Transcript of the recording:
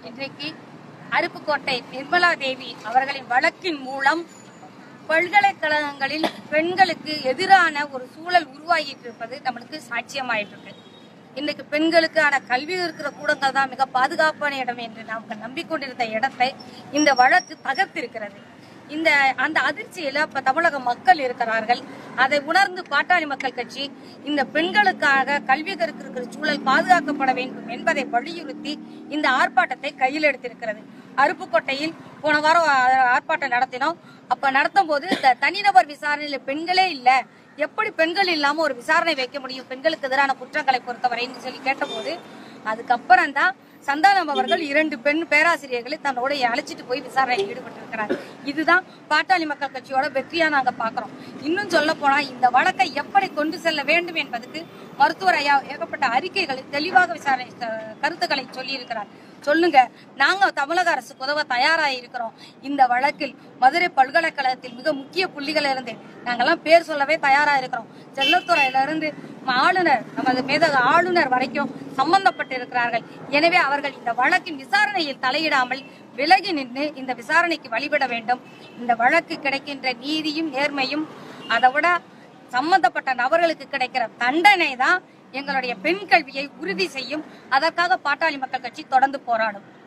இன்றைக்கு அருப்புக்கோட்டை நிர்மலா தேவி அவர்களின் வழக்கின் மூலம் பல்கலைக்கழகங்களில் பெண்களுக்கு எதிரான ஒரு சூழல் உருவாகிட்டு இருப்பது நம்மளுக்கு சாட்சியமாயிட்டு இருக்கு இன்னைக்கு பெண்களுக்கான கல்வி இருக்கிற கூடங்கள் தான் மிக பாதுகாப்பான இடம் என்று நாம் நம்பிக்கொண்டிருந்த இடத்தை இந்த வழக்கு தகர்த்திருக்கிறது இந்த அந்த அதிர்ச்சியில இப்ப தமிழக மக்கள் இருக்கிறார்கள் அதை உணர்ந்து பாட்டாளி மக்கள் கட்சி இந்த பெண்களுக்காக கல்வி கற்கிற சூழல் பாதுகாக்கப்பட வேண்டும் என்பதை வலியுறுத்தி இந்த ஆர்ப்பாட்டத்தை கையில் எடுத்திருக்கிறது அருப்புக்கோட்டையில் போன வாரம் ஆ- ஆர்ப்பாட்டம் நடத்தினோம் அப்ப நடத்தும் போது இந்த தனிநபர் விசாரணையில பெண்களே இல்ல எப்படி பெண்கள் இல்லாம ஒரு விசாரணை வைக்க முடியும் பெண்களுக்கு எதிரான குற்றங்களை பொறுத்தவரைன்னு சொல்லி கேட்டபோது அதுக்கப்புறம் தான் சந்தானம் அவர்கள் இரண்டு பெண் பேராசிரியர்களை தன்னோட அழைச்சிட்டு போய் விசாரணையில் ஈடுபட்டிருக்கிறார் இதுதான் பாட்டாளி மக்கள் கட்சியோட வெற்றியா நாங்க பாக்குறோம் இன்னும் சொல்ல போனா இந்த வழக்கை எப்படி கொண்டு செல்ல வேண்டும் என்பதற்கு மருத்துவர் ஐயா ஏகப்பட்ட அறிக்கைகளில் தெளிவாக விசாரணை அஹ், கருத்துக்களை சொல்லி இருக்கிறார் சொல்லுங்க நாங்க தமிழக அரசுக்கு உதவ தயாரா இருக்கிறோம் இந்த வழக்கில் மதுரை பல்கலைக்கழகத்தில் மிக முக்கிய புள்ளிகள் இருந்து நாங்கெல்லாம் பேர் சொல்லவே தயாரா இருக்கிறோம் செல்லத்துறையில இருந்து ஆளுநர் நமது மேதக ஆளுநர் வரைக்கும் சம்பந்தப்பட்டிருக்கிறார்கள் எனவே அவர்கள் இந்த வழக்கின் விசாரணையில் தலையிடாமல் விலகி நின்று இந்த விசாரணைக்கு வழிபட வேண்டும் இந்த வழக்கு கிடைக்கின்ற நீதியும் நேர்மையும் அதை விட சம்பந்தப்பட்ட நபர்களுக்கு கிடைக்கிற தண்டனை தான் எங்களுடைய பெண் கல்வியை உறுதி செய்யும் அதற்காக பாட்டாளி மக்கள் கட்சி தொடர்ந்து போராடும்